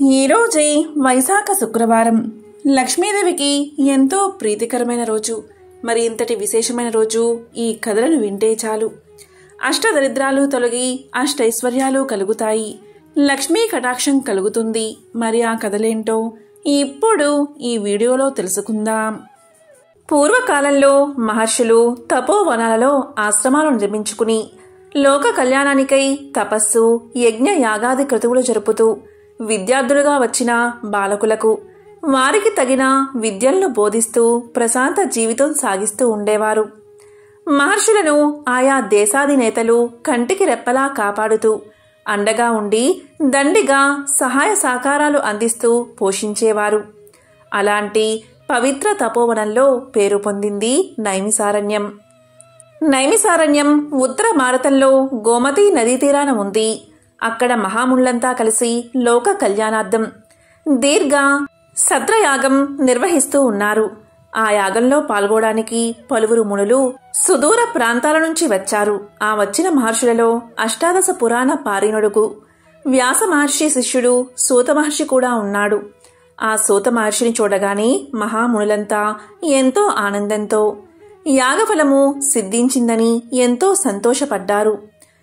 ఈరోజే వైశాఖ శుక్రవారం లక్ష్మీదేవికి ఎంతో ప్రీతికరమైన రోజు మరి ఇంతటి విశేషమైన రోజు ఈ కథలను వింటే చాలు అష్టదరిద్రాలు తొలగి అష్టైశ్వర్యాలు కలుగుతాయి లక్ష్మీ కటాక్షం కలుగుతుంది మరి ఆ కథలేంటో ఇప్పుడు ఈ వీడియోలో తెలుసుకుందాం పూర్వకాలంలో మహర్షులు తపోవనాలలో ఆశ్రమాలు నిర్మించుకుని లోక కళ్యాణానికై తపస్సు యజ్ఞ యాగాది క్రతువులు జరుపుతూ విద్యార్థులుగా వచ్చిన బాలకులకు వారికి తగిన విద్యలను బోధిస్తూ ప్రశాంత జీవితం సాగిస్తూ ఉండేవారు మహర్షులను ఆయా దేశాధినేతలు కంటికి రెప్పలా కాపాడుతూ అండగా ఉండి దండిగా సహాయ సహకారాలు అందిస్తూ పోషించేవారు అలాంటి పవిత్ర తపోవనంలో పేరు పొందింది నైమిసారణ్యం నైమిసారణ్యం ఉత్తర భారతంలో గోమతీ నదీ తీరాన ఉంది అక్కడ మహాముళ్లంతా కలిసి లోక కళ్యాణార్థం దీర్ఘ సత్రయాగం నిర్వహిస్తూ ఉన్నారు ఆ యాగంలో పాల్గొనడానికి పలువురు మునులు సుదూర ప్రాంతాల నుంచి వచ్చారు ఆ వచ్చిన మహర్షులలో అష్టాదశ పురాణ పారీణుడుకు వ్యాస మహర్షి శిష్యుడు సూత మహర్షి కూడా ఉన్నాడు ఆ సూత మహర్షిని చూడగానే మహామునులంతా ఎంతో ఆనందంతో యాగఫలము సిద్ధించిందని ఎంతో సంతోషపడ్డారు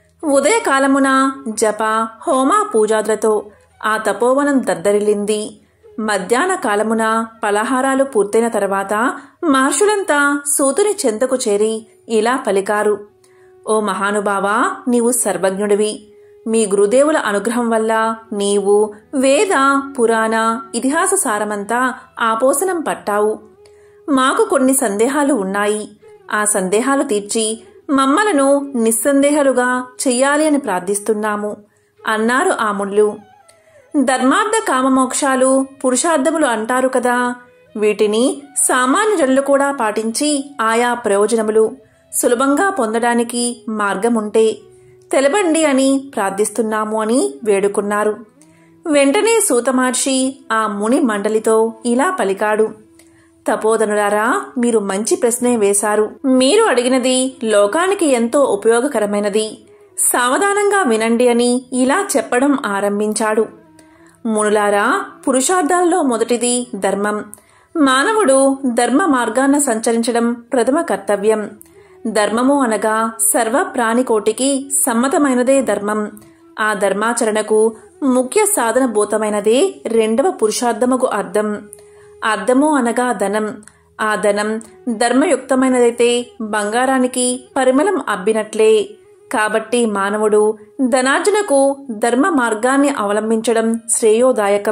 ఉదయకాలమున జప హోమ పూజాదులతో ఆ తపోవనం దద్దరిల్లింది మధ్యాహ్న కాలమున పలహారాలు పూర్తయిన తర్వాత మహర్షులంతా సూతుని చెంతకు చేరి ఇలా పలికారు ఓ మహానుభావా నీవు సర్వజ్ఞుడివి మీ గురుదేవుల అనుగ్రహం వల్ల నీవు వేద పురాణ ఇతిహాస సారమంతా ఆపోసనం పట్టావు మాకు కొన్ని సందేహాలు ఉన్నాయి ఆ సందేహాలు తీర్చి మమ్మలను నిస్సందేహాలుగా చెయ్యాలి అని ప్రార్థిస్తున్నాము అన్నారు ఆ ముళ్ళు ధర్మార్థ కామమోక్షాలు పురుషార్థములు అంటారు కదా వీటిని సామాన్య జనులు కూడా పాటించి ఆయా ప్రయోజనములు సులభంగా పొందడానికి మార్గముంటే తెలబండి అని ప్రార్థిస్తున్నాము అని వేడుకున్నారు వెంటనే సూతమహర్షి ఆ ముని మండలితో ఇలా పలికాడు తపోధనులారా మీరు మంచి ప్రశ్నే వేశారు మీరు అడిగినది లోకానికి ఎంతో ఉపయోగకరమైనది సావధానంగా వినండి అని ఇలా చెప్పడం ఆరంభించాడు మునులారా పురుషార్థాలలో మొదటిది ధర్మం మానవుడు ధర్మ మార్గాన్న సంచరించడం ప్రథమ కర్తవ్యం ధర్మము అనగా సర్వ ప్రాణికోటికి సమ్మతమైనదే ధర్మం ఆ ధర్మాచరణకు ముఖ్య సాధన భూతమైనదే రెండవ పురుషార్థముకు అర్థం అర్థము అనగా ధనం ఆ ధనం ధర్మయుక్తమైనదైతే బంగారానికి పరిమళం అబ్బినట్లే కాబట్టి మానవుడు ధనార్జనకు ధర్మ మార్గాన్ని అవలంబించడం శ్రేయోదాయకం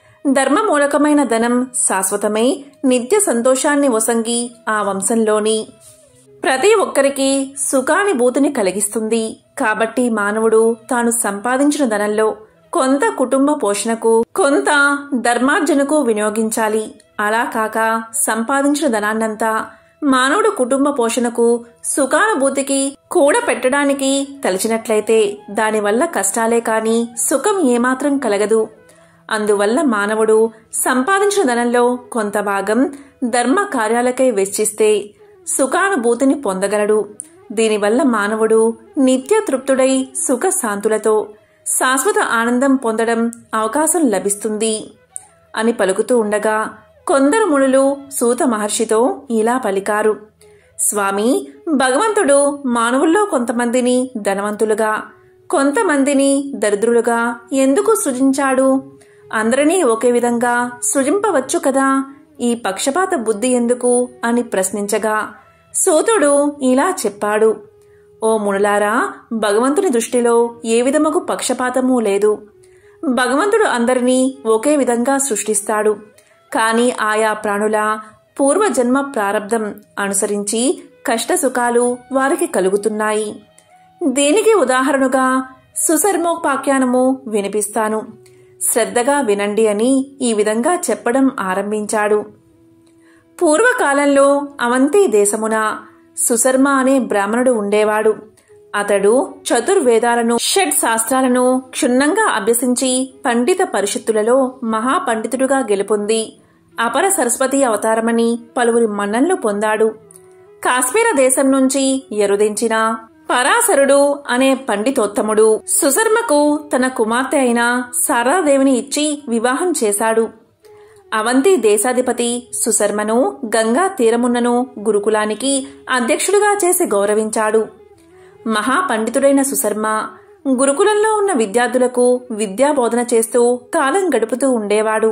ధర్మమూలకమైన ధనం శాశ్వతమై నిత్య సంతోషాన్ని వసంగి ఆ వంశంలోని ప్రతి ఒక్కరికి సుఖానుభూతిని కలిగిస్తుంది కాబట్టి మానవుడు తాను సంపాదించిన ధనంలో కొంత కుటుంబ పోషణకు కొంత ధర్మార్జనకు వినియోగించాలి అలా కాక సంపాదించిన ధనాన్నంతా మానవుడు కుటుంబ పోషణకు సుఖానుభూతికి కూడా పెట్టడానికి తలిచినట్లయితే దానివల్ల కష్టాలే కాని సుఖం ఏమాత్రం కలగదు అందువల్ల మానవుడు సంపాదించిన ధనంలో కొంత భాగం ధర్మ కార్యాలకై వెచ్చిస్తే సుఖానుభూతిని పొందగలడు దీనివల్ల మానవుడు నిత్య తృప్తుడై సుఖ శాంతులతో శాశ్వత ఆనందం పొందడం అవకాశం లభిస్తుంది అని పలుకుతూ ఉండగా కొందరు మునులు సూత మహర్షితో ఇలా పలికారు స్వామి భగవంతుడు మానవుల్లో కొంతమందిని ధనవంతులుగా కొంతమందిని దరిద్రులుగా ఎందుకు సృజించాడు అందరినీ ఒకే విధంగా సృజింపవచ్చు కదా ఈ పక్షపాత బుద్ధి ఎందుకు అని ప్రశ్నించగా సూతుడు ఇలా చెప్పాడు ఓ మునులారా భగవంతుని దృష్టిలో ఏ విధముకు పక్షపాతమూ లేదు భగవంతుడు అందరినీ ఒకే విధంగా సృష్టిస్తాడు కాని ఆయా ప్రాణుల పూర్వజన్మ ప్రారంధం అనుసరించి కష్టసుఖాలు వారికి కలుగుతున్నాయి దీనికి ఉదాహరణగా సుసర్మోపాఖ్యానము వినిపిస్తాను శ్రద్ధగా వినండి అని ఈ విధంగా చెప్పడం ఆరంభించాడు పూర్వకాలంలో అవంతి దేశమున సుశర్మ అనే బ్రాహ్మణుడు ఉండేవాడు అతడు చతుర్వేదాలను షడ్ శాస్త్రాలను క్షుణ్ణంగా అభ్యసించి పండిత పరిషత్తులలో మహాపండితుడుగా గెలుపొంది అపర సరస్వతి అవతారమని పలువురి మన్నన్లు పొందాడు కాశ్మీర దేశం నుంచి ఎరుదించిన పరాశరుడు అనే పండితోత్తముడు సుశర్మకు తన కుమార్తె అయిన శారదాదేవిని ఇచ్చి వివాహం చేశాడు అవంతి దేశాధిపతి సుశర్మను గంగా తీరమున్నను గురుకులానికి అధ్యక్షుడిగా చేసి గౌరవించాడు మహాపండితుడైన సుశర్మ గురుకులంలో ఉన్న విద్యార్థులకు విద్యాబోధన చేస్తూ కాలం గడుపుతూ ఉండేవాడు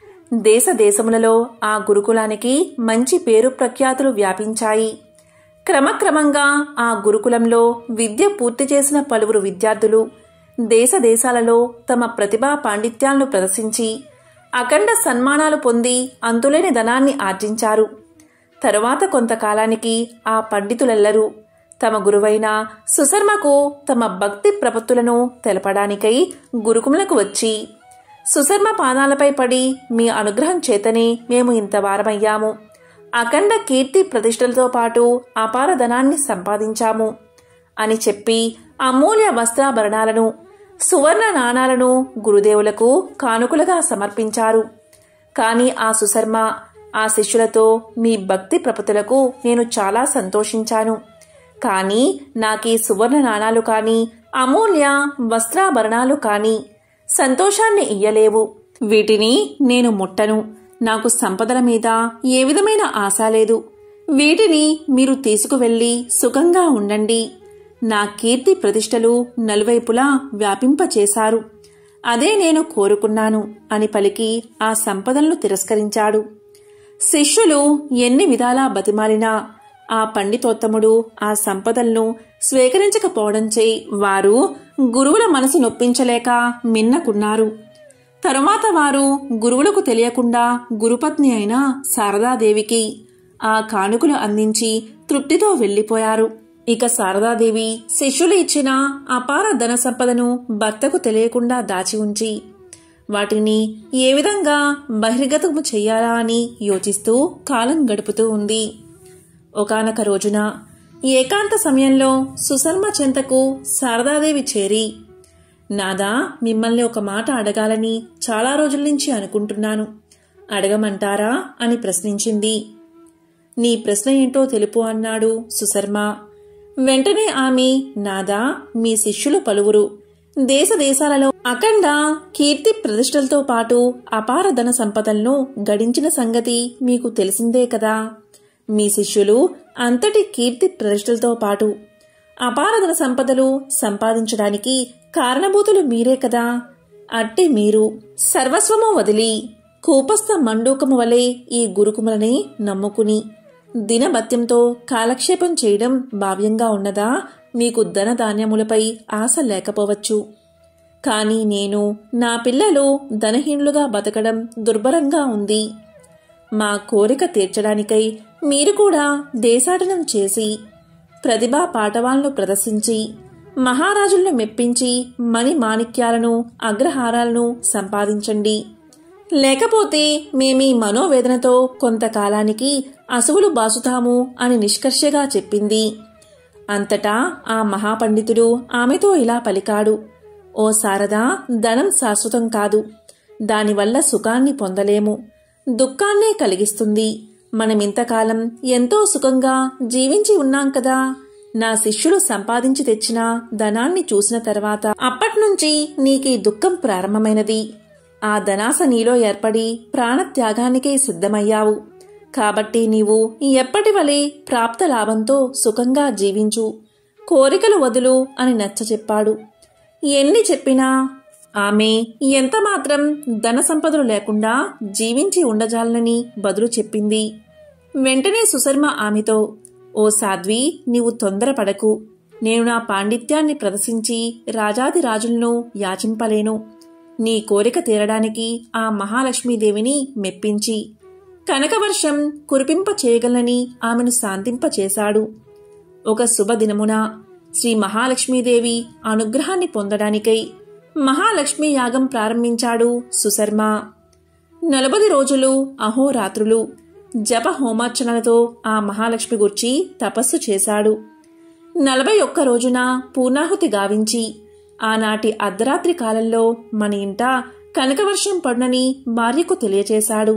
దేశ దేశములలో ఆ గురుకులానికి మంచి పేరు ప్రఖ్యాతులు వ్యాపించాయి క్రమక్రమంగా ఆ గురుకులంలో విద్య పూర్తి చేసిన పలువురు విద్యార్థులు దేశ దేశాలలో తమ ప్రతిభా పాండిత్యాలను ప్రదర్శించి అఖండ సన్మానాలు పొంది అంతులేని ధనాన్ని ఆర్జించారు తరువాత కొంతకాలానికి ఆ పండితులెల్లరూ తమ గురువైన సుశర్మకు తమ భక్తి ప్రపత్తులను తెలపడానికై గురుకుములకు వచ్చి సుశర్మ పాదాలపై పడి మీ అనుగ్రహం చేతనే మేము ఇంత వారమయ్యాము అఖండ కీర్తి ప్రతిష్టలతో పాటు అపార ధనాన్ని సంపాదించాము అని చెప్పి అమూల్య వస్త్రాభరణాలను సువర్ణ నాణాలను గురుదేవులకు కానుకలుగా సమర్పించారు కాని ఆ సుశర్మ ఆ శిష్యులతో మీ భక్తి ప్రపతులకు నేను చాలా సంతోషించాను కానీ నాకీ సువర్ణ నాణాలు కాని అమూల్య వస్త్రాభరణాలు కాని సంతోషాన్ని ఇయ్యలేవు వీటిని నేను ముట్టను నాకు సంపదల మీద ఏ విధమైన ఆశ లేదు వీటిని మీరు తీసుకువెళ్ళి సుఖంగా ఉండండి నా కీర్తి ప్రతిష్టలు నలువైపులా వ్యాపింపచేశారు అదే నేను కోరుకున్నాను అని పలికి ఆ సంపదలను తిరస్కరించాడు శిష్యులు ఎన్ని విధాలా బతిమాలినా ఆ పండితోత్తముడు ఆ సంపదలను స్వీకరించకపోవడంచే వారు గురువుల మనసు నొప్పించలేక మిన్నకున్నారు తరువాత వారు గురువులకు తెలియకుండా గురుపత్ని అయిన శారదాదేవికి ఆ కానుకలు అందించి తృప్తితో వెళ్లిపోయారు ఇక శారదాదేవి శిష్యులు ఇచ్చిన అపార ధన సంపదను భర్తకు తెలియకుండా దాచి ఉంచి వాటిని ఏ విధంగా బహిర్గతము చెయ్యాలా అని యోచిస్తూ కాలం గడుపుతూ ఉంది ఒకనొక రోజున ఏకాంత సమయంలో సుశర్మ చెంతకు శారదాదేవి చేరి నాదా మిమ్మల్ని ఒక మాట అడగాలని చాలా రోజుల నుంచి అనుకుంటున్నాను అడగమంటారా అని ప్రశ్నించింది నీ ప్రశ్న ఏంటో తెలుపు అన్నాడు సుశర్మ వెంటనే ఆమె నాదా మీ శిష్యులు పలువురు దేశ దేశాలలో అఖండ కీర్తి ప్రతిష్టలతో పాటు అపార ధన సంపదలను గడించిన సంగతి మీకు తెలిసిందే కదా మీ శిష్యులు అంతటి కీర్తి ప్రతిష్టలతో పాటు అపారధన సంపదలు సంపాదించడానికి కారణభూతులు మీరే కదా అట్టి మీరు సర్వస్వము వదిలి కూపస్థ మండూకము వలె ఈ గురుకుమలని నమ్ముకుని దినభత్యంతో కాలక్షేపం చేయడం భావ్యంగా ఉన్నదా మీకు ధనధాన్యములపై ఆశ లేకపోవచ్చు కానీ నేను నా పిల్లలు ధనహీనులుగా బతకడం దుర్భరంగా ఉంది మా కోరిక తీర్చడానికై మీరు కూడా దేశాటనం చేసి ప్రతిభా పాటవాలను ప్రదర్శించి మహారాజులను మెప్పించి మణి మాణిక్యాలను అగ్రహారాలను సంపాదించండి లేకపోతే మేమీ మనోవేదనతో కొంతకాలానికి అసువులు బాసుతాము అని నిష్కర్షగా చెప్పింది అంతటా ఆ మహాపండితుడు ఆమెతో ఇలా పలికాడు ఓ శారదా ధనం శాశ్వతం కాదు దానివల్ల సుఖాన్ని పొందలేము దుఃఖాన్నే కలిగిస్తుంది మనమింతకాలం ఎంతో సుఖంగా జీవించి ఉన్నాం కదా నా శిష్యులు సంపాదించి తెచ్చిన ధనాన్ని చూసిన తర్వాత అప్పట్నుంచి నీకీ దుఃఖం ప్రారంభమైనది ఆ ధనాస నీలో ఏర్పడి ప్రాణత్యాగానికే సిద్ధమయ్యావు కాబట్టి నీవు ఎప్పటి వలె ప్రాప్త లాభంతో సుఖంగా జీవించు కోరికలు వదులు అని నచ్చచెప్పాడు ఎన్ని చెప్పినా ఆమె ఎంతమాత్రం ధన సంపదలు లేకుండా జీవించి ఉండజాలనని బదులు చెప్పింది వెంటనే సుశర్మ ఆమెతో ఓ సాధ్వి నీవు తొందరపడకు నేను నా పాండిత్యాన్ని ప్రదర్శించి రాజాది రాజులను యాచింపలేను నీ కోరిక తీరడానికి ఆ మహాలక్ష్మీదేవిని మెప్పించి కనకవర్షం కురిపింప చేయగలనని ఆమెను శాంతింపచేశాడు ఒక శుభదినమున శ్రీ మహాలక్ష్మీదేవి అనుగ్రహాన్ని పొందడానికై మహాలక్ష్మీ యాగం ప్రారంభించాడు సుశర్మ నలభై రోజులు అహోరాత్రులు జప హోమార్చనలతో ఆ మహాలక్ష్మి గుర్చి తపస్సు చేశాడు నలభై ఒక్క రోజున పూర్ణాహుతి గావించి ఆనాటి అర్ధరాత్రి కాలంలో మన ఇంట కనకవర్షం పడునని భార్యకు తెలియచేశాడు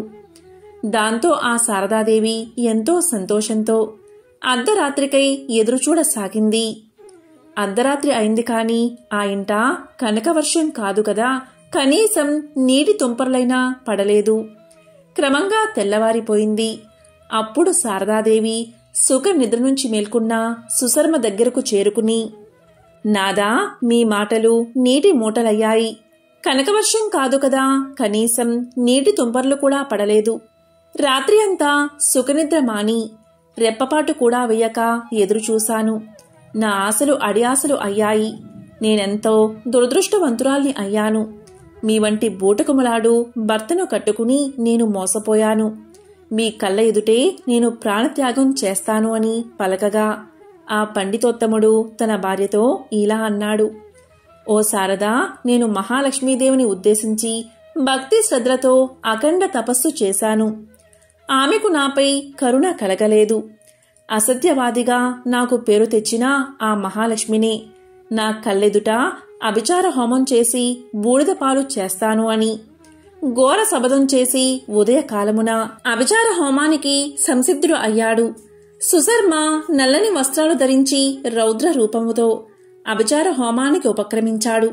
దాంతో ఆ శారదాదేవి ఎంతో సంతోషంతో అర్ధరాత్రికై ఎదురుచూడసాగింది అర్ధరాత్రి అయింది కాని ఆ ఇంట కనకవర్షం కాదు కదా కనీసం నీటి తుంపర్లైనా పడలేదు క్రమంగా తెల్లవారిపోయింది అప్పుడు శారదాదేవి సుఖ నిద్ర నుంచి మేల్కొన్న సుశర్మ దగ్గరకు చేరుకుని నాదా మీ మాటలు నీటి మూటలయ్యాయి కనకవర్షం కాదు కదా కనీసం నీటి తుంపర్లు కూడా పడలేదు రాత్రి అంతా సుఖనిద్ర మాని రెప్పపాటు కూడా వెయ్యక ఎదురుచూశాను నా ఆశలు అడియాసలు అయ్యాయి నేనెంతో దురదృష్టవంతురాల్ని అయ్యాను మీ వంటి బూటకుమలాడు భర్తను కట్టుకుని నేను మోసపోయాను మీ కళ్ళ ఎదుటే నేను ప్రాణత్యాగం చేస్తాను అని పలకగా ఆ పండితోత్తముడు తన భార్యతో ఇలా అన్నాడు ఓ శారదా నేను మహాలక్ష్మీదేవిని ఉద్దేశించి భక్తి శ్రద్ధలతో అఖండ తపస్సు చేశాను ఆమెకు నాపై కరుణ కలగలేదు అసత్యవాదిగా నాకు పేరు తెచ్చిన ఆ మహాలక్ష్మినే నా కళ్ళెదుట అభిచార హోమం చేసి బూడిద పాలు చేస్తాను అని ఘోర శబదం చేసి ఉదయకాలమున అభిచార హోమానికి సంసిద్ధుడు అయ్యాడు సుశర్మ నల్లని వస్త్రాలు ధరించి రౌద్ర రూపముతో అభిచార హోమానికి ఉపక్రమించాడు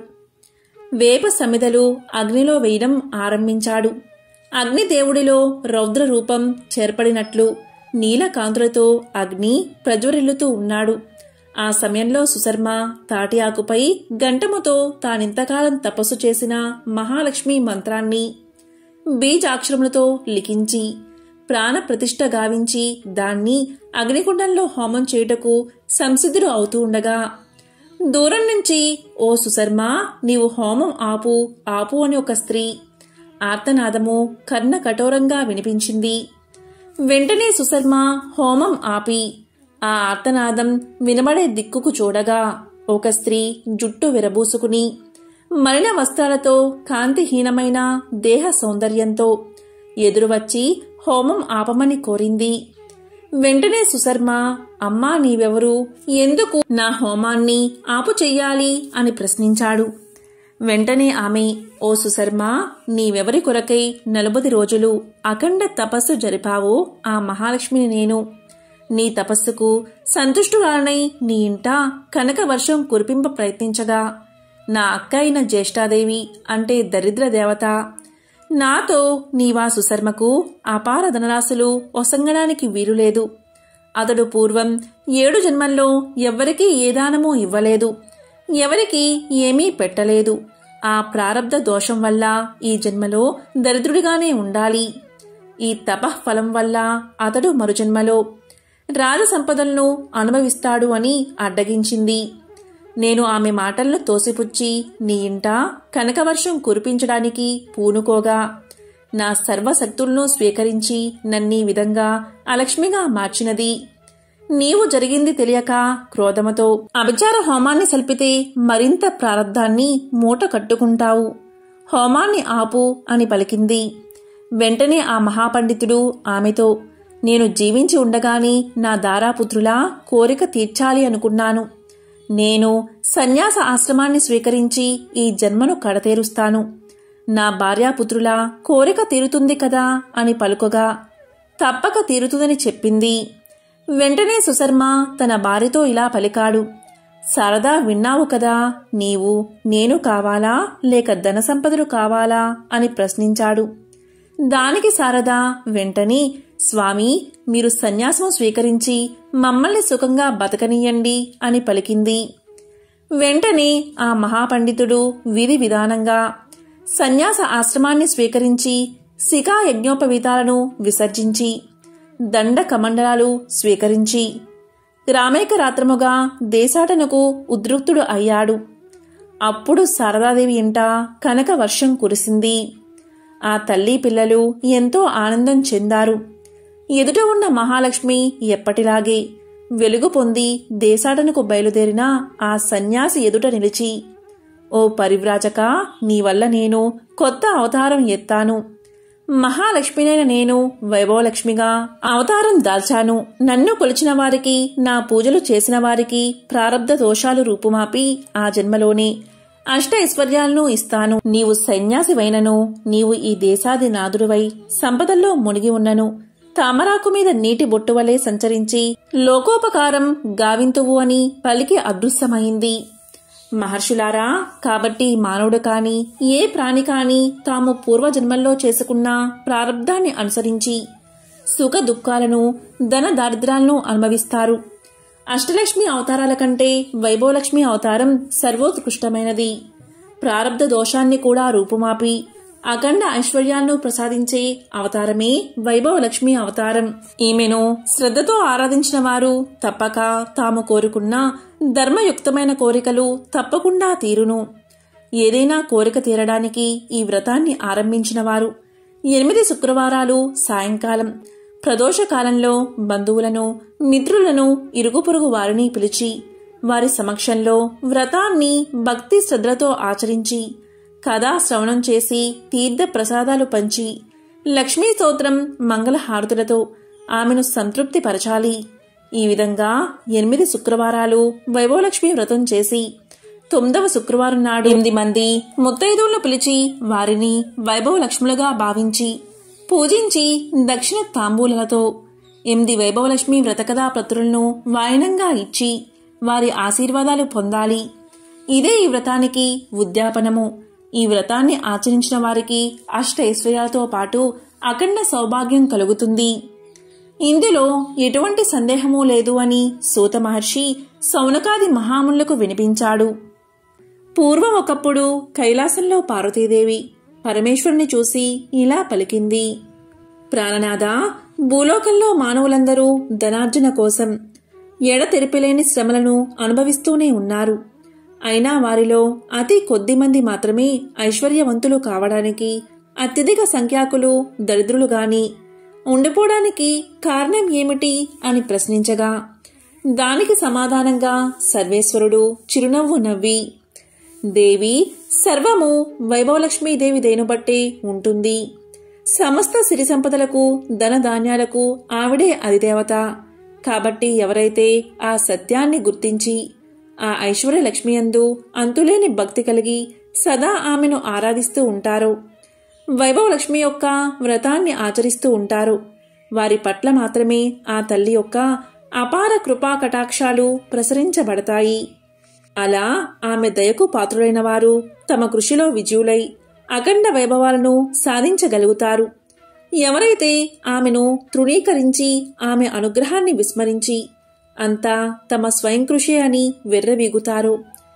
వేప సమిదలు అగ్నిలో వేయడం ఆరంభించాడు అగ్నిదేవుడిలో రౌద్ర రూపం చేర్పడినట్లు నీలకాంతులతో అగ్ని ప్రజ్వరిల్లుతూ ఉన్నాడు ఆ సమయంలో సుశర్మ తాటి ఆకుపై గంటముతో తానింతకాలం తపస్సు చేసిన మహాలక్ష్మి మంత్రాన్ని బీజాక్షరములతో లిఖించి ప్రాణప్రతిష్ఠ గావించి దాన్ని అగ్నికుండంలో హోమం చేయుటకు సంసిద్ధుడు అవుతూ ఉండగా దూరం నుంచి ఓ సుశర్మ నీవు హోమం ఆపు ఆపు అని ఒక స్త్రీ ఆర్తనాదము కర్ణ కఠోరంగా వినిపించింది వెంటనే సుశర్మ హోమం ఆపి ఆ ఆర్తనాదం వినబడే దిక్కుకు చూడగా ఒక స్త్రీ జుట్టు విరబూసుకుని మలిన వస్త్రాలతో కాంతిహీనమైన దేహ సౌందర్యంతో ఎదురువచ్చి హోమం ఆపమని కోరింది వెంటనే సుశర్మ అమ్మా నీవెవరు ఎందుకు నా హోమాన్ని ఆపు చెయ్యాలి అని ప్రశ్నించాడు వెంటనే ఆమె ఓ సుశర్మ నీవెవరి కొరకై నలుబది రోజులు అఖండ తపస్సు జరిపావో ఆ మహాలక్ష్మిని నేను నీ తపస్సుకు సంతుష్టురాలనై నీ ఇంట కనక వర్షం కురిపింప ప్రయత్నించగా నా అక్క అయిన జ్యేష్ఠాదేవి అంటే దరిద్ర దేవత నాతో నీవా సుశర్మకు అపార ధనరాశులు ఒసంగడానికి వీలులేదు అతడు పూర్వం ఏడు జన్మల్లో ఎవ్వరికీ ఏ దానమూ ఇవ్వలేదు ఎవరికి ఏమీ పెట్టలేదు ఆ ప్రారబ్ధ దోషం వల్ల ఈ జన్మలో దరిద్రుడిగానే ఉండాలి ఈ తపః ఫలం వల్ల అతడు మరుజన్మలో రాజ సంపదలను అనుభవిస్తాడు అని అడ్డగించింది నేను ఆమె మాటలను తోసిపుచ్చి నీ ఇంట కనకవర్షం కురిపించడానికి పూనుకోగా నా సర్వశక్తులను స్వీకరించి నన్నీ విధంగా అలక్ష్మిగా మార్చినది నీవు జరిగింది తెలియక క్రోధముతో అభిచార హోమాన్ని సల్పితే మరింత ప్రారంధాన్ని మూట కట్టుకుంటావు హోమాన్ని ఆపు అని పలికింది వెంటనే ఆ మహాపండితుడు ఆమెతో నేను జీవించి ఉండగానే నా దారాపుత్రులా కోరిక తీర్చాలి అనుకున్నాను నేను సన్యాస ఆశ్రమాన్ని స్వీకరించి ఈ జన్మను కడతేరుస్తాను నా భార్యాపుత్రుల కోరిక తీరుతుంది కదా అని పలుకగా తప్పక తీరుతుందని చెప్పింది వెంటనే సుశర్మ తన భార్యతో ఇలా పలికాడు శారదా విన్నావు కదా నీవు నేను కావాలా లేక ధన సంపదలు కావాలా అని ప్రశ్నించాడు దానికి శారద వెంటనే స్వామి మీరు సన్యాసం స్వీకరించి మమ్మల్ని సుఖంగా బతకనీయండి అని పలికింది వెంటనే ఆ మహాపండితుడు విధి విధానంగా సన్యాస ఆశ్రమాన్ని స్వీకరించి శిఖా యజ్ఞోపవీతాలను విసర్జించి దండ కమండలాలు స్వీకరించి రామేక రాత్రముగా దేశాటనకు ఉద్రిక్తుడు అయ్యాడు అప్పుడు శారదాదేవి ఇంట కనక వర్షం కురిసింది ఆ తల్లి పిల్లలు ఎంతో ఆనందం చెందారు ఎదుట ఉన్న మహాలక్ష్మి ఎప్పటిలాగే వెలుగు పొంది దేశాటనకు బయలుదేరిన ఆ సన్యాసి ఎదుట నిలిచి ఓ పరివ్రాజక నీ వల్ల నేను కొత్త అవతారం ఎత్తాను మహాలక్ష్మినైన నేను వైభవలక్ష్మిగా అవతారం దాల్చాను నన్ను కొలిచిన వారికి నా పూజలు చేసిన వారికి ప్రారబ్ధ దోషాలు రూపుమాపి ఆ జన్మలోనే అష్ట ఐశ్వర్యాలను ఇస్తాను నీవు సన్యాసివైనను నీవు ఈ దేశాది నాదుడివై సంపదల్లో మునిగి ఉన్నను తామరాకు మీద నీటి బొట్టు వలె సంచరించి లోకోపకారం గావింతువు అని పలికి అదృశ్యమైంది మహర్షులారా కాబట్టి మానవుడు కాని ఏ ప్రాణి కాని తాము పూర్వజన్మల్లో చేసుకున్న ప్రారంధాన్ని అనుసరించి సుఖ దుఃఖాలను ధన దారిద్రాలను అనుభవిస్తారు అష్టలక్ష్మి అవతారాల కంటే వైభవలక్ష్మి అవతారం సర్వోత్కృష్టమైనది ప్రారబ్ధ దోషాన్ని కూడా రూపుమాపి అఖండ ఐశ్వర్యాలను ప్రసాదించే అవతారమే వైభవలక్ష్మి అవతారం ఈమెను శ్రద్ధతో ఆరాధించిన వారు తప్పక తాము కోరుకున్న ధర్మయుక్తమైన కోరికలు తప్పకుండా తీరును ఏదైనా కోరిక తీరడానికి ఈ వ్రతాన్ని ఆరంభించిన వారు ఎనిమిది శుక్రవారాలు సాయంకాలం ప్రదోష కాలంలో బంధువులను మిత్రులను ఇరుగు పొరుగు వారిని పిలిచి వారి సమక్షంలో వ్రతాన్ని భక్తి శ్రద్ధలతో ఆచరించి కథా శ్రవణం చేసి తీర్థ ప్రసాదాలు పంచి లక్ష్మీ స్తోత్రం మంగళహారతులతో ఆమెను సంతృప్తి పరచాలి ఈ విధంగా ఎనిమిది శుక్రవారాలు వైభవలక్ష్మి వ్రతం చేసి తొమ్మిదవ శుక్రవారం నాడు ఎనిమిది మంది ముత్తైదువులను పిలిచి వారిని వైభవలక్ష్ములుగా భావించి పూజించి దక్షిణ తాంబూలలతో ఎనిమిది వైభవలక్ష్మి వ్రతకథా ప్రతులను వాయనంగా ఇచ్చి వారి ఆశీర్వాదాలు పొందాలి ఇదే ఈ వ్రతానికి ఉద్యాపనము ఈ వ్రతాన్ని ఆచరించిన వారికి అష్ట ఐశ్వర్యాలతో పాటు అఖండ సౌభాగ్యం కలుగుతుంది ఇందులో ఎటువంటి సందేహమూ లేదు అని సూత మహర్షి సౌనకాది మహాములకు వినిపించాడు పూర్వం ఒకప్పుడు కైలాసంలో పార్వతీదేవి పరమేశ్వరుని చూసి ఇలా పలికింది ప్రాణనాథ భూలోకంలో మానవులందరూ ధనార్జన కోసం ఎడతెరిపిలేని శ్రమలను అనుభవిస్తూనే ఉన్నారు అయినా వారిలో అతి కొద్ది మంది మాత్రమే ఐశ్వర్యవంతులు కావడానికి అత్యధిక సంఖ్యాకులు దరిద్రులు గాని ఉండిపోవడానికి కారణం ఏమిటి అని ప్రశ్నించగా దానికి సమాధానంగా సర్వేశ్వరుడు చిరునవ్వు నవ్వి దేవి సర్వము వైభవలక్ష్మీదేవి దేను బట్టే ఉంటుంది సమస్త సిరి సంపదలకు ధనధాన్యాలకు ఆవిడే అధిదేవత కాబట్టి ఎవరైతే ఆ సత్యాన్ని గుర్తించి ఆ ఐశ్వర్య లక్ష్మియందు అంతులేని భక్తి కలిగి సదా ఆమెను ఆరాధిస్తూ ఉంటారో వైభవలక్ష్మి యొక్క వ్రతాన్ని ఆచరిస్తూ ఉంటారు వారి పట్ల మాత్రమే ఆ తల్లి యొక్క అపార కృపా కటాక్షాలు ప్రసరించబడతాయి అలా ఆమె దయకు పాత్రులైన వారు తమ కృషిలో విజయులై అఖండ వైభవాలను సాధించగలుగుతారు ఎవరైతే ఆమెను తృణీకరించి ఆమె అనుగ్రహాన్ని విస్మరించి అంతా తమ స్వయం కృషి అని వెర్రవీగుతారు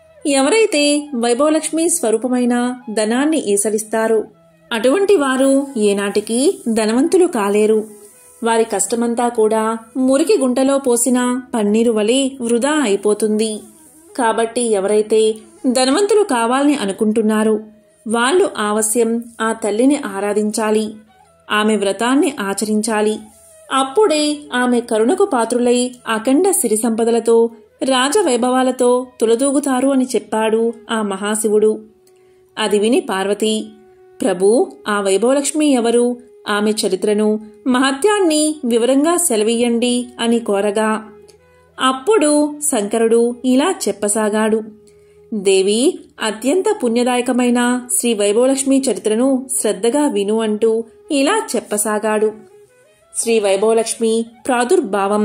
ఎవరైతే వైభవలక్ష్మి స్వరూపమైన ధనాన్ని ఈసలిస్తారో అటువంటి వారు ఏనాటికి ధనవంతులు కాలేరు వారి కష్టమంతా కూడా మురికి గుంటలో పోసిన పన్నీరు వలె వృధా అయిపోతుంది కాబట్టి ఎవరైతే ధనవంతులు కావాలని అనుకుంటున్నారో వాళ్ళు ఆవశ్యం ఆ తల్లిని ఆరాధించాలి ఆమె వ్రతాన్ని ఆచరించాలి అప్పుడే ఆమె కరుణకు పాత్రులై అఖండ సిరి సంపదలతో రాజవైభవాలతో తులదూగుతారు అని చెప్పాడు ఆ మహాశివుడు అది విని పార్వతి ప్రభు ఆ వైభవలక్ష్మి ఎవరు ఆమె చరిత్రను మహత్యాన్ని వివరంగా సెలవీయండి అని కోరగా అప్పుడు శంకరుడు ఇలా చెప్పసాగాడు దేవి అత్యంత పుణ్యదాయకమైన శ్రీ వైభవలక్ష్మి చరిత్రను శ్రద్ధగా విను అంటూ ఇలా చెప్పసాగాడు శ్రీ వైభవలక్ష్మి ప్రాదుర్భావం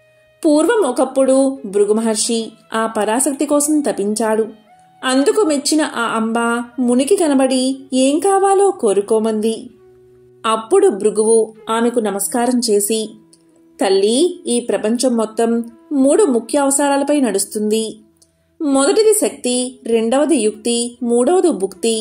పూర్వం ఒకప్పుడు భృగు మహర్షి ఆ పరాశక్తి కోసం తపించాడు అందుకు మెచ్చిన ఆ అంబ మునికి కనబడి ఏం కావాలో కోరుకోమంది అప్పుడు భృగువు ఆమెకు నమస్కారం చేసి తల్లి ఈ ప్రపంచం మొత్తం మూడు ముఖ్య అవసరాలపై నడుస్తుంది మొదటిది శక్తి రెండవది యుక్తి మూడవది భుక్తి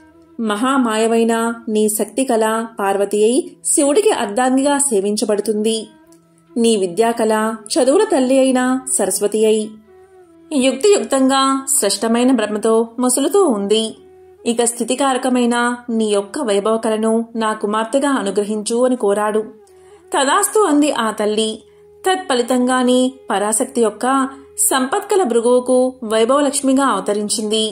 మహామాయమైన నీ శక్తి కళ పార్వతి అయి శివుడికి అర్ధాంగిగా సేవించబడుతుంది నీ విద్యాకళ చదువుల తల్లి అయిన సరస్వతి అయి యుక్తియుక్తంగా స్పష్టమైన బ్రహ్మతో మొసలుతూ ఉంది ఇక స్థితికారకమైన నీ యొక్క వైభవ కళను నా కుమార్తెగా అనుగ్రహించు అని కోరాడు తదాస్తు అంది ఆ తల్లి తత్ఫలితంగానే పరాశక్తి యొక్క సంపత్కల భృగువుకు వైభవలక్ష్మిగా అవతరించింది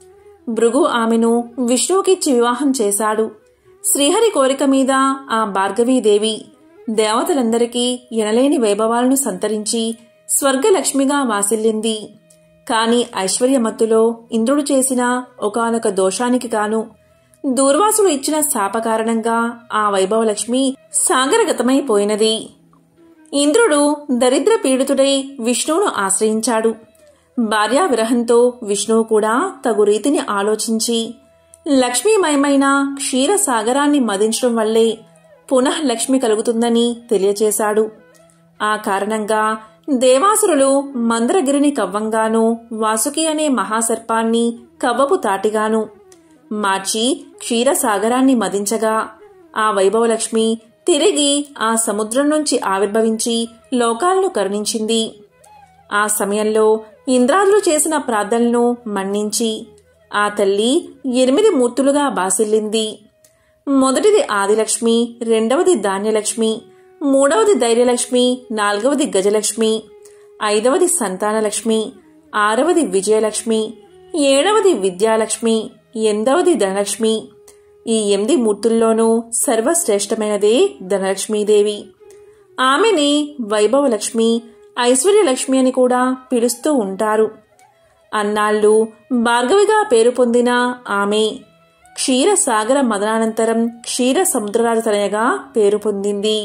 భృగు ఆమెను విష్ణువుకిచ్చి వివాహం చేశాడు శ్రీహరి కోరిక మీద ఆ భార్గవీదేవి దేవతలందరికీ ఎనలేని వైభవాలను సంతరించి స్వర్గలక్ష్మిగా వాసిల్లింది కాని ఐశ్వర్యమత్తులో ఇంద్రుడు చేసిన ఒకానొక దోషానికి కాను దూర్వాసుడు ఇచ్చిన శాప కారణంగా ఆ వైభవలక్ష్మి సాగరగతమైపోయినది ఇంద్రుడు దరిద్ర పీడితుడై విష్ణువును ఆశ్రయించాడు భార్యా విరహంతో విష్ణువు కూడా తగు రీతిని ఆలోచించి లక్ష్మీమయమైన క్షీర సాగరాన్ని మదించడం వల్లే పునః లక్ష్మి కలుగుతుందని తెలియచేశాడు ఆ కారణంగా దేవాసురులు మందరగిరిని కవ్వంగాను వాసుకి అనే మహాసర్పాన్ని కవ్వపు తాటిగాను మార్చి క్షీరసాగరాన్ని మదించగా ఆ వైభవలక్ష్మి తిరిగి ఆ సముద్రం నుంచి ఆవిర్భవించి లోకాలను కరుణించింది ఆ సమయంలో ఇంద్రాదులు చేసిన ప్రార్థనలను మన్నించి ఆ తల్లి ఎనిమిది మూర్తులుగా బాసిల్లింది మొదటిది ఆదిలక్ష్మి రెండవది ధాన్యలక్ష్మి మూడవది ధైర్యలక్ష్మి నాలుగవది గజలక్ష్మి ఐదవది సంతానలక్ష్మి ఆరవది విజయలక్ష్మి ఏడవది విద్యాలక్ష్మి ఎనిమిదవది ధనలక్ష్మి ఈ ఎనిమిది మూర్తుల్లోనూ సర్వశ్రేష్టమైనదే ధనలక్ష్మీదేవి ఆమెని వైభవలక్ష్మి ఐశ్వర్యలక్ష్మి అని కూడా పిలుస్తూ ఉంటారు అన్నాళ్ళు భార్గవిగా పేరు పొందిన ఆమె క్షీరసాగర మదనానంతరం క్షీర సముద్రరాజు తనయగా పేరు పొందింది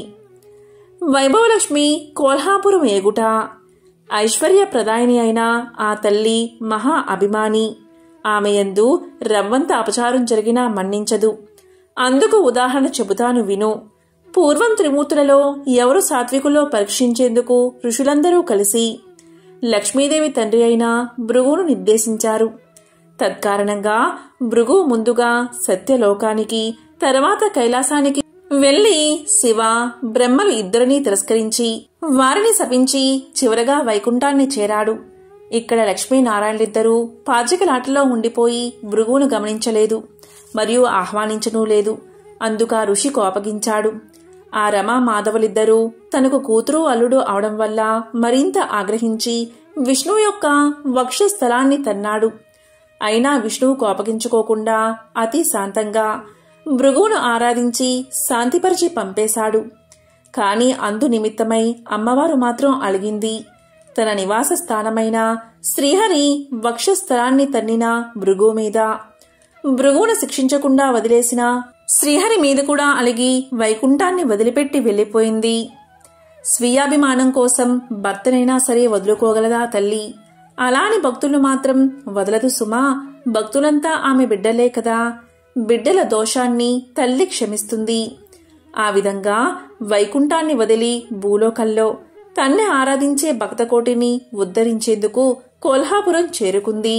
వైభవలక్ష్మి కోల్హాపురం ఏగుట ఐశ్వర్య ప్రదాయిని అయిన ఆ తల్లి మహా అభిమాని ఆమె యందు రవ్వంత అపచారం జరిగినా మన్నించదు అందుకు ఉదాహరణ చెబుతాను విను పూర్వం త్రిమూర్తులలో ఎవరు సాత్వికులో పరీక్షించేందుకు ఋషులందరూ కలిసి లక్ష్మీదేవి తండ్రి అయిన భృగువును నిర్దేశించారు తత్కారణంగా భృగు ముందుగా సత్యలోకానికి తర్వాత కైలాసానికి వెళ్లి శివ బ్రహ్మలు ఇద్దరినీ తిరస్కరించి వారిని శపించి చివరగా వైకుంఠాన్ని చేరాడు ఇక్కడ లక్ష్మీనారాయణలిద్దరూ పాచికలాటలో ఉండిపోయి భృగువును గమనించలేదు మరియు ఆహ్వానించనూ లేదు అందుక ఋషి కోపగించాడు ఆ రమా మాధవులిద్దరూ తనకు కూతురు అల్లుడు అవడం వల్ల మరింత ఆగ్రహించి విష్ణువు యొక్క వక్షస్థలాన్ని తన్నాడు అయినా విష్ణువు కోపగించుకోకుండా అతి శాంతంగా భృగువును ఆరాధించి శాంతిపరిచి పంపేశాడు కాని అందు నిమిత్తమై అమ్మవారు మాత్రం అలిగింది తన నివాస స్థానమైన శ్రీహరి వక్షస్థలాన్ని తన్నిన భృగు మీద భృగువును శిక్షించకుండా వదిలేసిన శ్రీహరి మీద కూడా అలిగి వైకుంఠాన్ని వదిలిపెట్టి వెళ్ళిపోయింది స్వీయాభిమానం కోసం భర్తనైనా సరే వదులుకోగలదా తల్లి అలాని భక్తులు మాత్రం వదలదు సుమా భక్తులంతా ఆమె బిడ్డలే కదా బిడ్డల దోషాన్ని తల్లి క్షమిస్తుంది ఆ విధంగా వైకుంఠాన్ని వదిలి భూలోకంలో తన్నే ఆరాధించే భక్తకోటిని ఉద్ధరించేందుకు కోల్హాపురం చేరుకుంది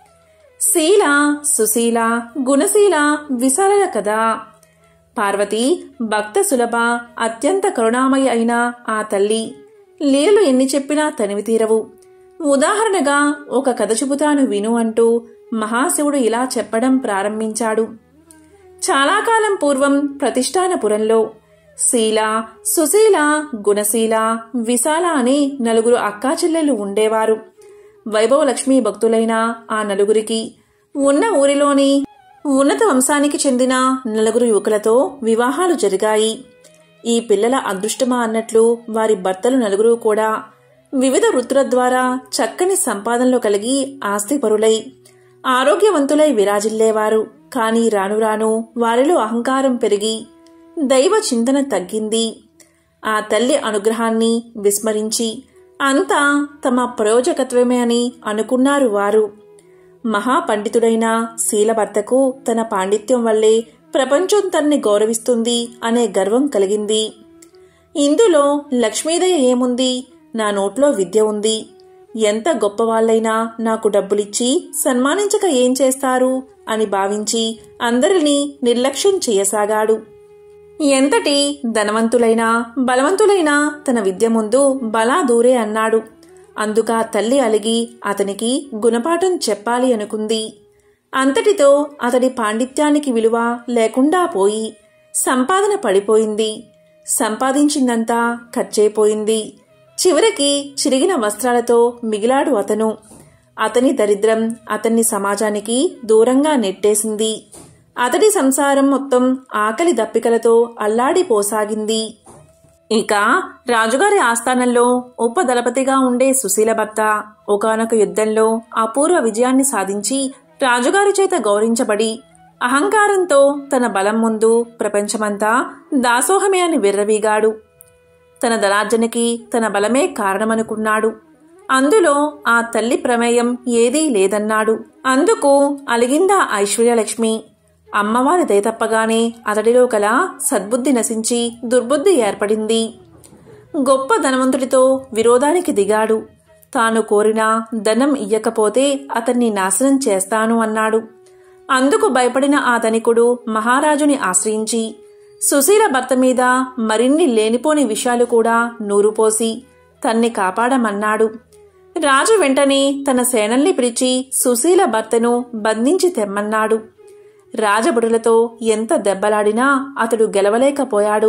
శీల సుశీల గుణశీల విశాల కదా పార్వతి భక్త సులభ అత్యంత కరుణామయ అయిన ఆ తల్లి లీలలు ఎన్ని చెప్పినా తనివి తీరవు ఉదాహరణగా ఒక కథ చెబుతాను విను అంటూ మహాశివుడు ఇలా చెప్పడం ప్రారంభించాడు చాలా కాలం పూర్వం ప్రతిష్టానపురంలో శీల సుశీల గుణశీల విశాల అనే నలుగురు అక్కాచెల్లెలు ఉండేవారు వైభవలక్ష్మి భక్తులైన ఆ నలుగురికి ఉన్న ఊరిలోని ఉన్నత వంశానికి చెందిన నలుగురు యువకులతో వివాహాలు జరిగాయి ఈ పిల్లల అదృష్టమా అన్నట్లు వారి భర్తలు నలుగురు కూడా వివిధ వృత్తుల ద్వారా చక్కని సంపాదనలు కలిగి ఆస్తిపరులై ఆరోగ్యవంతులై విరాజిల్లేవారు కాని రాను రాను వారిలో అహంకారం పెరిగి దైవ చింతన తగ్గింది ఆ తల్లి అనుగ్రహాన్ని విస్మరించి అంతా తమ ప్రయోజకత్వమే అని అనుకున్నారు వారు మహాపండితుడైన శీలభర్తకు తన పాండిత్యం వల్లే ప్రపంచం తన్ని గౌరవిస్తుంది అనే గర్వం కలిగింది ఇందులో లక్ష్మీదయ ఏముంది నా నోట్లో విద్య ఉంది ఎంత గొప్పవాళ్లైనా నాకు డబ్బులిచ్చి సన్మానించక ఏం చేస్తారు అని భావించి అందరినీ నిర్లక్ష్యం చేయసాగాడు ఎంతటి ధనవంతులైనా బలవంతులైనా తన విద్య ముందు బలా దూరే అన్నాడు అందుక తల్లి అలిగి అతనికి గుణపాఠం చెప్పాలి అనుకుంది అంతటితో అతడి పాండిత్యానికి విలువ లేకుండా పోయి సంపాదన పడిపోయింది సంపాదించిందంతా ఖర్చయిపోయింది చివరికి చిరిగిన వస్త్రాలతో మిగిలాడు అతను అతని దరిద్రం అతన్ని సమాజానికి దూరంగా నెట్టేసింది అతడి సంసారం మొత్తం ఆకలి దప్పికలతో అల్లాడిపోసాగింది ఇక రాజుగారి ఆస్థానంలో ఉపదళపతిగా ఉండే సుశీల భర్త ఒకనొక యుద్ధంలో అపూర్వ విజయాన్ని సాధించి రాజుగారి చేత గౌరవించబడి అహంకారంతో తన బలం ముందు ప్రపంచమంతా దాసోహమే అని విర్రవీగాడు తన ధనార్జనకి తన బలమే కారణమనుకున్నాడు అందులో ఆ తల్లి ప్రమేయం ఏదీ లేదన్నాడు అందుకు అలిగిందా ఐశ్వర్యలక్ష్మి అమ్మవారి దయతప్పగానే అతడిలో కల సద్బుద్ధి నశించి దుర్బుద్ధి ఏర్పడింది గొప్ప ధనవంతుడితో విరోధానికి దిగాడు తాను కోరిన ధనం ఇయ్యకపోతే అతన్ని నాశనం చేస్తాను అన్నాడు అందుకు భయపడిన ఆ ధనికుడు మహారాజుని ఆశ్రయించి సుశీల భర్త మీద మరిన్ని లేనిపోని విషయాలు కూడా నూరుపోసి తన్ని కాపాడమన్నాడు రాజు వెంటనే తన సేనల్ని పిలిచి సుశీల భర్తను బంధించి తెమ్మన్నాడు రాజబుడులతో ఎంత దెబ్బలాడినా అతడు గెలవలేకపోయాడు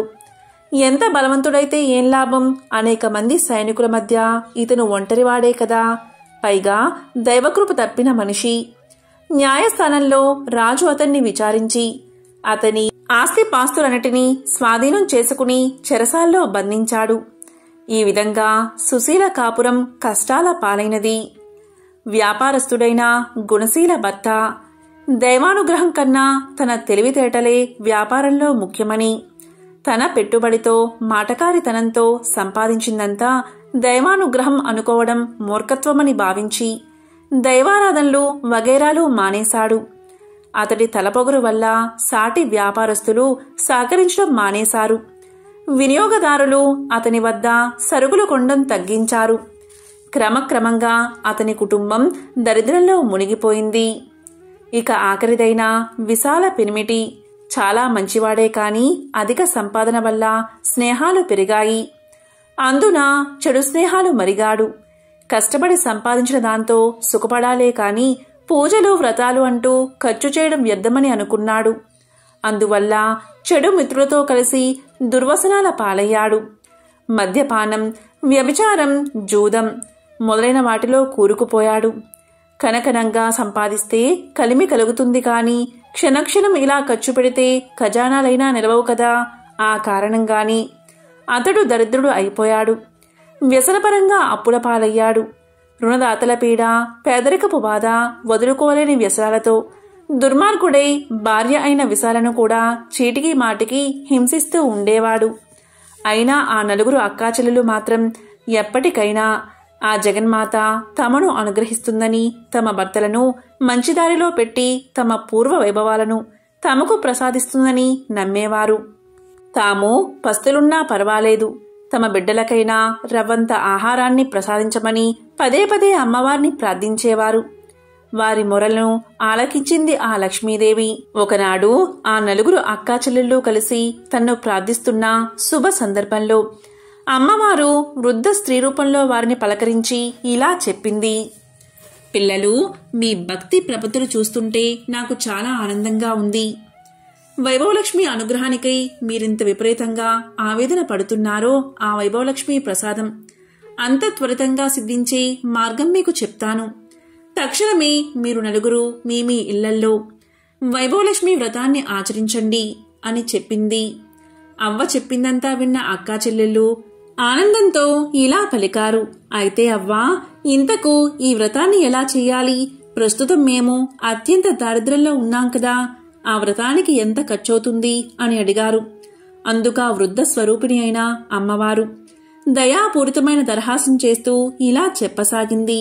ఎంత బలవంతుడైతే ఏం లాభం అనేక మంది సైనికుల మధ్య ఇతను ఒంటరివాడే కదా పైగా దైవకృప తప్పిన మనిషి న్యాయస్థానంలో రాజు అతన్ని విచారించి అతని ఆస్తిపాస్తులన్నిటినీ స్వాధీనం చేసుకుని చెరసాల్లో బంధించాడు ఈ విధంగా సుశీల కాపురం కష్టాల పాలైనది వ్యాపారస్తుడైన గుణశీల భర్త దైవానుగ్రహం కన్నా తన తెలివితేటలే వ్యాపారంలో ముఖ్యమని తన పెట్టుబడితో మాటకారితనంతో సంపాదించిందంతా దైవానుగ్రహం అనుకోవడం మూర్ఖత్వమని భావించి దైవారాధనలు వగైరాలు మానేశాడు అతడి తలపొగరు వల్ల సాటి వ్యాపారస్తులు సహకరించడం మానేశారు వినియోగదారులు అతని వద్ద సరుకులు కొండం తగ్గించారు క్రమక్రమంగా అతని కుటుంబం దరిద్రంలో మునిగిపోయింది ఇక ఆఖరిదైన విశాల పెనిమిటి చాలా మంచివాడే కాని అధిక సంపాదన వల్ల స్నేహాలు పెరిగాయి అందున చెడు స్నేహాలు మరిగాడు కష్టపడి సంపాదించిన దాంతో సుఖపడాలే కాని పూజలు వ్రతాలు అంటూ ఖర్చు చేయడం వ్యర్థమని అనుకున్నాడు అందువల్ల చెడు మిత్రులతో కలిసి దుర్వసనాల పాలయ్యాడు మద్యపానం వ్యభిచారం జూదం మొదలైన వాటిలో కూరుకుపోయాడు కనకనంగా సంపాదిస్తే కలిమి కలుగుతుంది కాని క్షణక్షణం ఇలా ఖర్చు పెడితే ఖజానాలైనా నిలవవు కదా ఆ కారణంగాని అతడు దరిద్రుడు అయిపోయాడు వ్యసనపరంగా అప్పుల పాలయ్యాడు రుణదాతల పీడ పేదరికపు బాధ వదులుకోలేని వ్యసనాలతో దుర్మార్గుడై భార్య అయిన విశాలను కూడా చీటికి మాటికి హింసిస్తూ ఉండేవాడు అయినా ఆ నలుగురు అక్కాచెల్లెలు మాత్రం ఎప్పటికైనా ఆ జగన్మాత తమను అనుగ్రహిస్తుందని తమ భర్తలను మంచిదారిలో పెట్టి తమ పూర్వ వైభవాలను తమకు ప్రసాదిస్తుందని నమ్మేవారు తాము పస్తులున్నా పర్వాలేదు తమ బిడ్డలకైనా రవ్వంత ఆహారాన్ని ప్రసాదించమని పదే పదే అమ్మవారిని ప్రార్థించేవారు వారి మొరలను ఆలకించింది ఆ లక్ష్మీదేవి ఒకనాడు ఆ నలుగురు అక్కా చెల్లెళ్ళు కలిసి తన్ను ప్రార్థిస్తున్న శుభ సందర్భంలో అమ్మవారు వృద్ధ స్త్రీ రూపంలో వారిని పలకరించి ఇలా చెప్పింది పిల్లలు మీ భక్తి ప్రపత్తులు చూస్తుంటే నాకు చాలా ఆనందంగా ఉంది వైభవలక్ష్మి అనుగ్రహానికై మీరింత విపరీతంగా ఆవేదన పడుతున్నారో ఆ వైభవలక్ష్మి ప్రసాదం అంత త్వరితంగా సిద్ధించే మార్గం మీకు చెప్తాను తక్షణమే మీరు నలుగురు మీ మీ ఇళ్లల్లో వైభవలక్ష్మి వ్రతాన్ని ఆచరించండి అని చెప్పింది అవ్వ చెప్పిందంతా విన్న అక్కా చెల్లెళ్ళు ఆనందంతో ఇలా పలికారు అయితే అవ్వా ఇంతకు ఈ వ్రతాన్ని ఎలా చెయ్యాలి ప్రస్తుతం మేము అత్యంత దారిద్ర్యంలో ఉన్నాం కదా ఆ వ్రతానికి ఎంత ఖర్చవుతుంది అని అడిగారు అందుక వృద్ధ స్వరూపిణి అయిన అమ్మవారు దయాపూరితమైన దరహాసం చేస్తూ ఇలా చెప్పసాగింది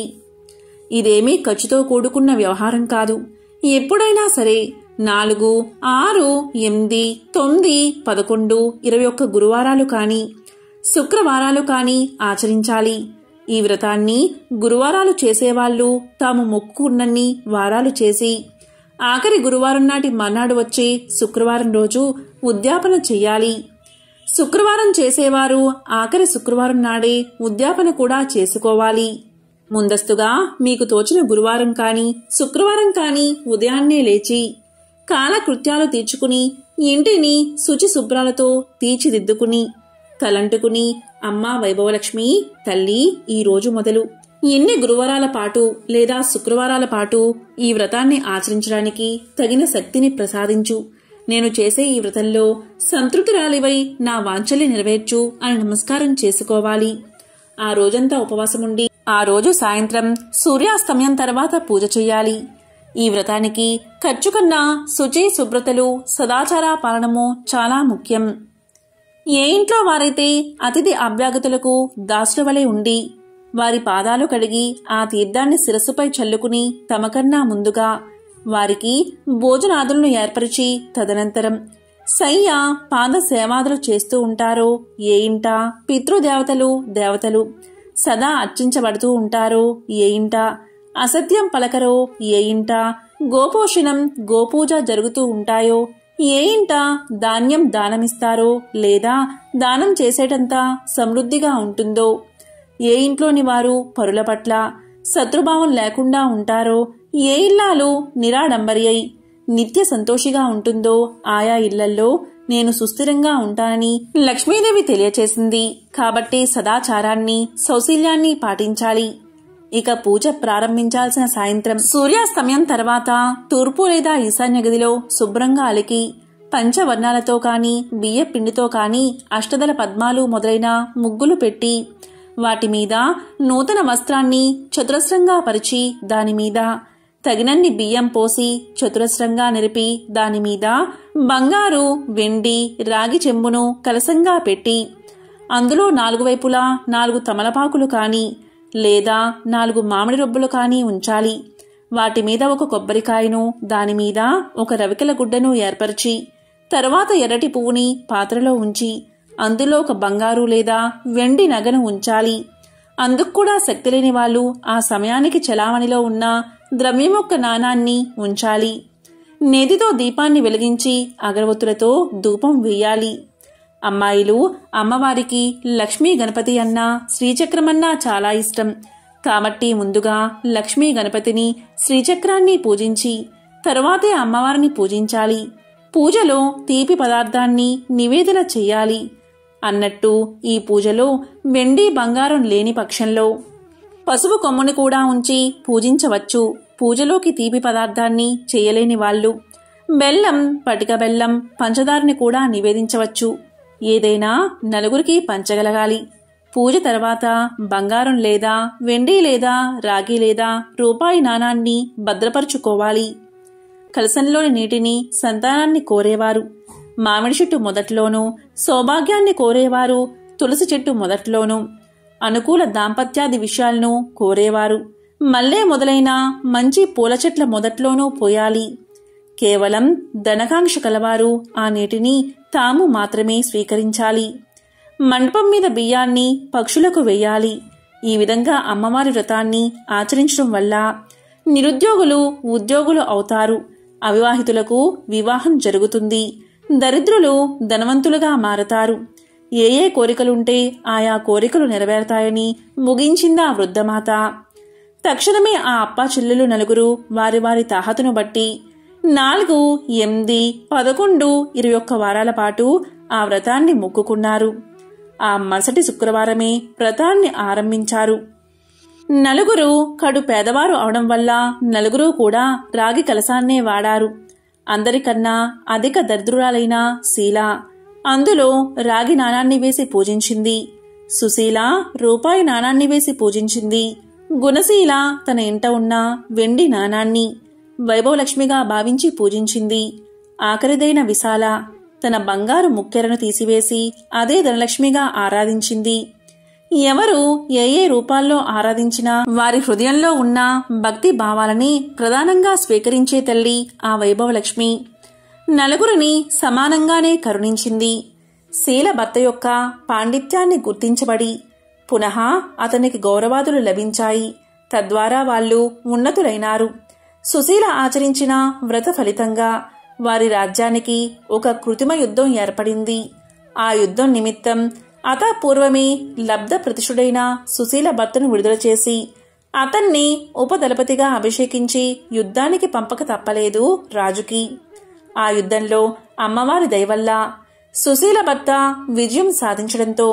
ఇదేమీ ఖర్చుతో కూడుకున్న వ్యవహారం కాదు ఎప్పుడైనా సరే నాలుగు ఆరు ఎనిమిది తొమ్మిది పదకొండు ఇరవై ఒక్క గురువారాలు కాని శుక్రవారాలు కాని ఆచరించాలి ఈ వ్రతాన్ని గురువారాలు చేసేవాళ్లు తాము మొక్కుకున్నన్ని వారాలు చేసి ఆఖరి గురువారం నాటి మర్నాడు వచ్చే శుక్రవారం రోజు ఉద్యాపన చెయ్యాలి శుక్రవారం చేసేవారు ఆఖరి శుక్రవారం నాడే ఉద్యాపన కూడా చేసుకోవాలి ముందస్తుగా మీకు తోచిన గురువారం కాని శుక్రవారం కాని ఉదయాన్నే లేచి కాలకృత్యాలు తీర్చుకుని ఇంటిని శుచి శుభ్రాలతో తీర్చిదిద్దుకుని తలంటుకుని అమ్మా వైభవలక్ష్మి తల్లి ఈ రోజు మొదలు ఎన్ని గురువారాల పాటు లేదా శుక్రవారాల పాటు ఈ వ్రతాన్ని ఆచరించడానికి తగిన శక్తిని ప్రసాదించు నేను చేసే ఈ వ్రతంలో సంతృప్తిరాలివై నా వాంఛల్ని నెరవేర్చు అని నమస్కారం చేసుకోవాలి ఆ రోజంతా ఉపవాసముండి ఆ రోజు సాయంత్రం సూర్యాస్తమయం తర్వాత పూజ చెయ్యాలి ఈ వ్రతానికి ఖర్చు కన్నా శుచి శుభ్రతలు సదాచార పాలనము చాలా ముఖ్యం ఏ ఇంట్లో వారైతే అతిథి అభ్యాగతులకు దాసుల వలె ఉండి వారి పాదాలు కడిగి ఆ తీర్థాన్ని శిరస్సుపై చల్లుకుని తమకన్నా ముందుగా వారికి భోజనాదులను ఏర్పరిచి తదనంతరం సయ్య పాద సేవాదులు చేస్తూ ఉంటారో ఏ ఇంట పితృదేవతలు దేవతలు సదా అర్చించబడుతూ ఉంటారో ఏ ఇంట అసత్యం పలకరో ఏ ఇంట గోపోషణం గోపూజ జరుగుతూ ఉంటాయో ఏ ఇంట ధాన్యం దానమిస్తారో లేదా దానం చేసేటంత సమృద్ధిగా ఉంటుందో ఏ ఇంట్లోని వారు పరుల పట్ల శత్రుభావం లేకుండా ఉంటారో ఏ ఇల్లాలు నిరాడంబరి అయి నిత్య సంతోషిగా ఉంటుందో ఆయా ఇళ్లల్లో నేను సుస్థిరంగా ఉంటానని లక్ష్మీదేవి తెలియచేసింది కాబట్టి సదాచారాన్ని సౌశల్యాన్ని పాటించాలి ఇక పూజ ప్రారంభించాల్సిన సాయంత్రం సూర్యాస్తమయం తర్వాత తూర్పు లేదా ఈశాన్య గదిలో శుభ్రంగా అలికి పంచవర్ణాలతో కాని బియ్య పిండితో కాని అష్టదల పద్మాలు మొదలైన ముగ్గులు పెట్టి వాటి మీద నూతన వస్త్రాన్ని చతురస్రంగా పరిచి దానిమీద తగినన్ని బియ్యం పోసి చతురస్రంగా నిలిపి దానిమీద బంగారు వెండి రాగి చెంబును కలసంగా పెట్టి అందులో నాలుగు వైపులా నాలుగు తమలపాకులు కాని లేదా నాలుగు మామిడి రొబ్బులు కానీ ఉంచాలి వాటి మీద ఒక కొబ్బరికాయను దానిమీద ఒక రవికెల గుడ్డను ఏర్పరిచి తర్వాత ఎర్రటి పువ్వుని పాత్రలో ఉంచి అందులో ఒక బంగారు లేదా వెండి నగను ఉంచాలి అందుకు కూడా శక్తి లేని వాళ్ళు ఆ సమయానికి చలామణిలో ఉన్న ద్రవ్యమొక్క నాణాన్ని ఉంచాలి నేతితో దీపాన్ని వెలిగించి అగరవత్తులతో ధూపం వేయాలి అమ్మాయిలు అమ్మవారికి లక్ష్మీ గణపతి అన్నా శ్రీచక్రమన్నా చాలా ఇష్టం కాబట్టి ముందుగా లక్ష్మీ గణపతిని శ్రీచక్రాన్ని పూజించి తరువాతే అమ్మవారిని పూజించాలి పూజలో తీపి పదార్థాన్ని నివేదన చెయ్యాలి అన్నట్టు ఈ పూజలో వెండి బంగారం లేని పక్షంలో పసుపు కొమ్ముని కూడా ఉంచి పూజించవచ్చు పూజలోకి తీపి పదార్థాన్ని చేయలేని వాళ్ళు బెల్లం పటిక బెల్లం పంచదారని కూడా నివేదించవచ్చు ఏదైనా నలుగురికి పంచగలగాలి పూజ తర్వాత బంగారం లేదా వెండి లేదా రాగి లేదా రూపాయి నాణాన్ని భద్రపరుచుకోవాలి కలసంలోని నీటిని సంతానాన్ని కోరేవారు మామిడి చెట్టు మొదట్లోనూ సౌభాగ్యాన్ని కోరేవారు తులసి చెట్టు మొదట్లోనూ అనుకూల దాంపత్యాది విషయాలను కోరేవారు మల్లె మొదలైన మంచి పూల చెట్ల మొదట్లోనూ పోయాలి కేవలం ధనకాంక్ష కలవారు ఆ నీటిని తాము మాత్రమే స్వీకరించాలి మండపం మీద బియ్యాన్ని పక్షులకు వేయాలి ఈ విధంగా అమ్మవారి వ్రతాన్ని ఆచరించడం వల్ల నిరుద్యోగులు ఉద్యోగులు అవుతారు అవివాహితులకు వివాహం జరుగుతుంది దరిద్రులు ధనవంతులుగా మారతారు ఏ ఏ కోరికలుంటే ఆయా కోరికలు నెరవేరతాయని ముగించిందా వృద్ధమాత తక్షణమే ఆ అప్పా చెల్లెలు నలుగురు వారి వారి తాహతును బట్టి నాలుగు ఎనిమిది పదకొండు ఇరవై ఒక్క వారాల పాటు ఆ వ్రతాన్ని మొక్కుకున్నారు ఆ మరుసటి శుక్రవారమే వ్రతాన్ని ఆరంభించారు నలుగురు కడు పేదవారు అవడం వల్ల నలుగురు కూడా రాగి కలసాన్నే వాడారు అందరికన్నా అధిక దరిద్రురాలైన శీల అందులో రాగి నాణాన్ని వేసి పూజించింది సుశీల రూపాయి నాణాన్ని వేసి పూజించింది గుణశీల తన ఇంట ఉన్న వెండి నాణాన్ని వైభవలక్ష్మిగా భావించి పూజించింది ఆఖరిదైన విశాల తన బంగారు ముక్కెరను తీసివేసి అదే ధనలక్ష్మిగా ఆరాధించింది ఎవరు ఏ ఏ రూపాల్లో ఆరాధించినా వారి హృదయంలో ఉన్న భక్తి భావాలని ప్రధానంగా స్వీకరించే తల్లి ఆ వైభవలక్ష్మి నలుగురిని సమానంగానే కరుణించింది శీల భర్త యొక్క పాండిత్యాన్ని గుర్తించబడి పునః అతనికి గౌరవాదులు లభించాయి తద్వారా వాళ్ళు ఉన్నతులైనారు సుశీల ఆచరించిన వ్రత ఫలితంగా వారి రాజ్యానికి ఒక కృత్రిమ యుద్ధం ఏర్పడింది ఆ యుద్ధం నిమిత్తం అతపూర్వమే లబ్ధ ప్రతిష్ఠుడైన సుశీల భర్తను విడుదల చేసి అతన్ని ఉపదళపతిగా అభిషేకించి యుద్ధానికి పంపక తప్పలేదు రాజుకి ఆ యుద్ధంలో అమ్మవారి దయవల్ల సుశీల భర్త విజయం సాధించడంతో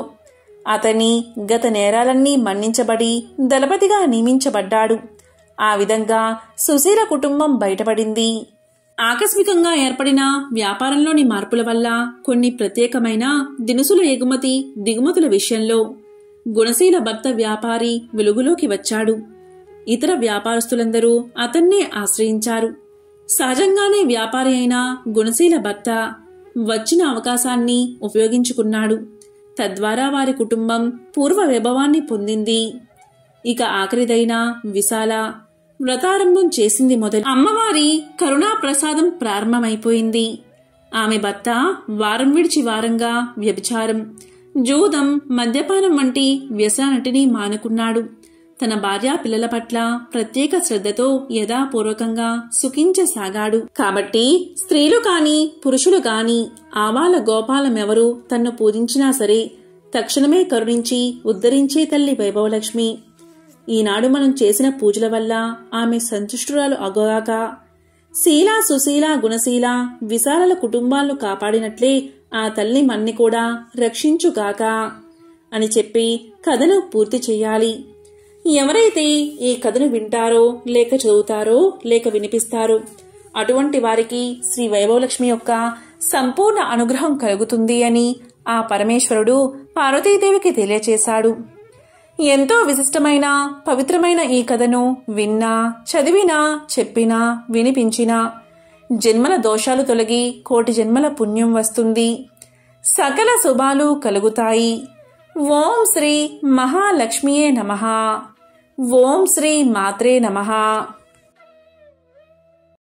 అతని గత నేరాలన్నీ మన్నించబడి దళపతిగా నియమించబడ్డాడు ఆ విధంగా సుశీల కుటుంబం బయటపడింది ఆకస్మికంగా ఏర్పడిన వ్యాపారంలోని మార్పుల వల్ల కొన్ని ప్రత్యేకమైన దినుసుల ఎగుమతి దిగుమతుల విషయంలో గుణశీల భర్త వ్యాపారి వెలుగులోకి వచ్చాడు ఇతర వ్యాపారస్తులందరూ అతన్నే ఆశ్రయించారు సహజంగానే వ్యాపారి అయిన గుణశీల భర్త వచ్చిన అవకాశాన్ని ఉపయోగించుకున్నాడు తద్వారా వారి కుటుంబం పూర్వ వైభవాన్ని పొందింది ఇక ఆఖరిదైన విశాల వ్రతారంభం చేసింది మొదలు అమ్మవారి కరుణా ప్రసాదం ప్రారంభమైపోయింది ఆమె భర్త వారం విడిచి వారంగా వ్యభిచారం జూదం మద్యపానం వంటి వ్యసనటిని మానుకున్నాడు తన భార్యా పిల్లల పట్ల ప్రత్యేక శ్రద్ధతో యథాపూర్వకంగా సుఖించసాగాడు కాబట్టి స్త్రీలు కాని పురుషులు కాని ఆవాల గోపాలమెవరూ తన్ను పూజించినా సరే తక్షణమే కరుణించి ఉద్ధరించే తల్లి వైభవలక్ష్మి ఈనాడు మనం చేసిన పూజల వల్ల ఆమె సంతుష్టురాలు అగోగాక శీల సుశీల గుణశీల విశాలల కుటుంబాలను కాపాడినట్లే ఆ తల్లి మన్ని కూడా రక్షించుగాక అని చెప్పి కథను పూర్తి చెయ్యాలి ఎవరైతే ఈ కథను వింటారో లేక చదువుతారో లేక వినిపిస్తారో అటువంటి వారికి శ్రీ వైభవలక్ష్మి యొక్క సంపూర్ణ అనుగ్రహం కలుగుతుంది అని ఆ పరమేశ్వరుడు పార్వతీదేవికి తెలియచేశాడు ఎంతో విశిష్టమైన పవిత్రమైన ఈ కథను విన్నా చదివినా చెప్పినా వినిపించినా జన్మల దోషాలు తొలగి కోటి జన్మల పుణ్యం వస్తుంది సకల శుభాలు కలుగుతాయి ఓం శ్రీ మహాలక్ష్మియే నమః ఓం శ్రీ మాత్రే నమః